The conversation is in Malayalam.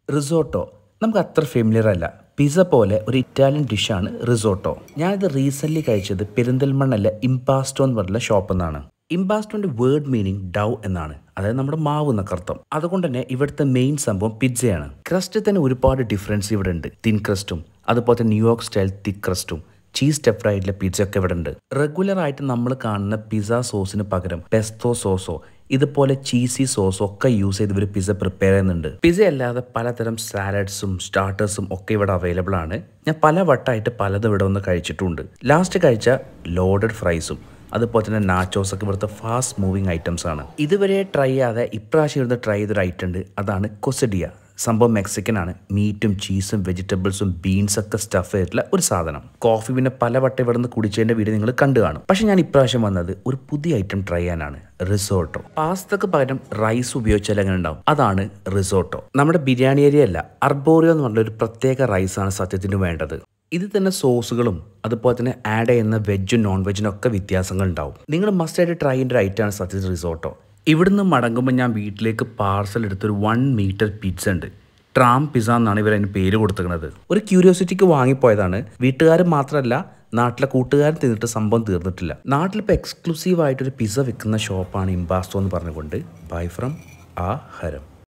റിസോട്ടോ നമുക്ക് അത്ര ഫെമിലിയർ അല്ല പിസ പോലെ ഒരു ഇറ്റാലിയൻ ഡിഷാണ് റിസോട്ടോ ഞാനിത് റീസെന്റ് കഴിച്ചത് പെരിന്തൽമണ്ണല്ല ഇംപാസ്റ്റോ എന്ന് പറഞ്ഞുള്ള ഷോപ്പിൽ നിന്നാണ് ഇംപാസ്റ്റോന്റെ വേർഡ് മീനിങ് ഡൗ എന്നാണ് അതായത് നമ്മുടെ മാവ് എന്നൊക്കെ അർത്ഥം അതുകൊണ്ട് തന്നെ ഇവിടുത്തെ മെയിൻ സംഭവം പിസ്സയാണ് ക്രസ്റ്റ് തന്നെ ഒരുപാട് ഡിഫറൻസ് ഇവിടെ ഉണ്ട് തിൻ ക്രസ്റ്റും അതുപോലെ തന്നെ ന്യൂയോർക്ക് സ്റ്റൈൽ തിക്ക് ക്രസ്റ്റും ചീസ് സ്റ്റെഫ്ഡ് ആയിട്ടുള്ള പിസ്സ ഒക്കെ ഇവിടെ ഉണ്ട് റെഗുലർ ആയിട്ട് നമ്മൾ കാണുന്ന പിസ്സ സോസിന് പകരം പെസ്തോ സോസോ ഇതുപോലെ ചീസി സോസോ ഒക്കെ യൂസ് ചെയ്ത് ഇവർ പിസ്സ പ്രിപ്പയർ ചെയ്യുന്നുണ്ട് പിസ്സ അല്ലാതെ പലതരം സാലഡ്സും സ്റ്റാർട്ടേഴ്സും ഒക്കെ ഇവിടെ അവൈലബിൾ ആണ് ഞാൻ പല വട്ടമായിട്ട് പലതും ഇവിടെ ഒന്ന് കഴിച്ചിട്ടുണ്ട് ലാസ്റ്റ് കഴിച്ച ലോഡഡ് ഫ്രൈസും അതുപോലെ തന്നെ നാച്ചോസ് ഒക്കെ ഇവിടുത്തെ ഫാസ്റ്റ് മൂവിങ് ഐറ്റംസ് ആണ് ഇതുവരെ ട്രൈ ചെയ്യാതെ ഇപ്രാവശ്യം ഇവിടുന്ന് ട്രൈ ചെയ്തൊരു ഐറ്റം ഉണ്ട് അതാണ് കൊസഡിയ സംഭവം മെക്സിക്കൻ ആണ് മീറ്റും ചീസും വെജിറ്റബിൾസും ബീൻസ് ഒക്കെ സ്റ്റഫ് ചെയ്തിട്ടുള്ള ഒരു സാധനം കോഫി പിന്നെ പല വട്ടം ഇവിടെ നിന്ന് കുടിച്ചതിന്റെ വീഡിയോ നിങ്ങൾ കണ്ടു കാണും പക്ഷെ ഞാൻ ഇപ്രാവശ്യം വന്നത് ഒരു പുതിയ ഐറ്റം ട്രൈ ചെയ്യാനാണ് റിസോട്ടോ പാസ്തക്ക് പകരം റൈസ് ഉപയോഗിച്ചാൽ എങ്ങനെ ഉണ്ടാവും അതാണ് റിസോട്ടോ നമ്മുടെ ബിരിയാണി ഏരിയ അല്ല അർബോറിയോ എന്ന് പറഞ്ഞ ഒരു പ്രത്യേക റൈസാണ് സത്യത്തിന് വേണ്ടത് ഇത് തന്നെ സോസുകളും അതുപോലെ തന്നെ ആഡ് ചെയ്യുന്ന വെജും നോൺ വെജിനും ഒക്കെ വ്യത്യാസങ്ങൾ ഉണ്ടാവും നിങ്ങൾ മസ്റ്റ് ആയിട്ട് ട്രൈ ചെയ്യേണ്ട ഒരു ഐറ്റമാണ് സത്യത്തിൽ റിസോട്ടോ ഇവിടുന്ന് മടങ്ങുമ്പോൾ ഞാൻ വീട്ടിലേക്ക് പാർസൽ എടുത്തൊരു വൺ മീറ്റർ പിസ്സ ഉണ്ട് ട്രാം പിസ്സ എന്നാണ് ഇവർ അതിന് പേര് കൊടുത്തിരിക്കുന്നത് ഒരു ക്യൂരിയോസിറ്റിക്ക് വാങ്ങിപ്പോയതാണ് വീട്ടുകാർ മാത്രമല്ല നാട്ടിലെ കൂട്ടുകാരൻ തിന്നിട്ട് സംഭവം തീർന്നിട്ടില്ല നാട്ടിലിപ്പോൾ എക്സ്ക്ലൂസീവ് ആയിട്ടൊരു പിസ്സ വിൽക്കുന്ന ഷോപ്പാണ് ഇംബാസ്റ്റോ എന്ന് പറഞ്ഞുകൊണ്ട് ബൈ ഫ്രം ആ ഹരം